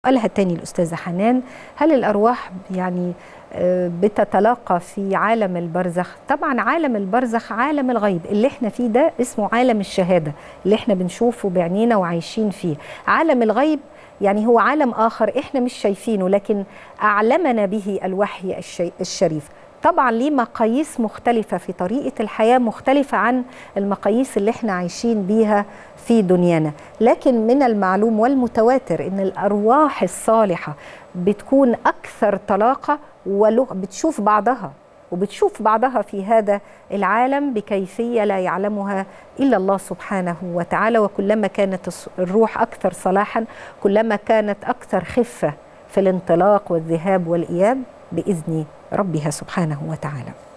قالها التاني الأستاذة حنان هل الأرواح يعني بتتلاقى في عالم البرزخ طبعا عالم البرزخ عالم الغيب اللي احنا فيه ده اسمه عالم الشهادة اللي احنا بنشوفه بعينينا وعايشين فيه عالم الغيب يعني هو عالم آخر احنا مش شايفينه لكن أعلمنا به الوحي الشريف طبعا ليه مقاييس مختلفة في طريقة الحياة مختلفة عن المقاييس اللي احنا عايشين بيها في دنيانا لكن من المعلوم والمتواتر ان الأرواح الصالحة بتكون أكثر طلاقة بتشوف بعضها وبتشوف بعضها في هذا العالم بكيفية لا يعلمها إلا الله سبحانه وتعالى وكلما كانت الروح أكثر صلاحا كلما كانت أكثر خفة في الانطلاق والذهاب والإياب بإذن ربها سبحانه وتعالى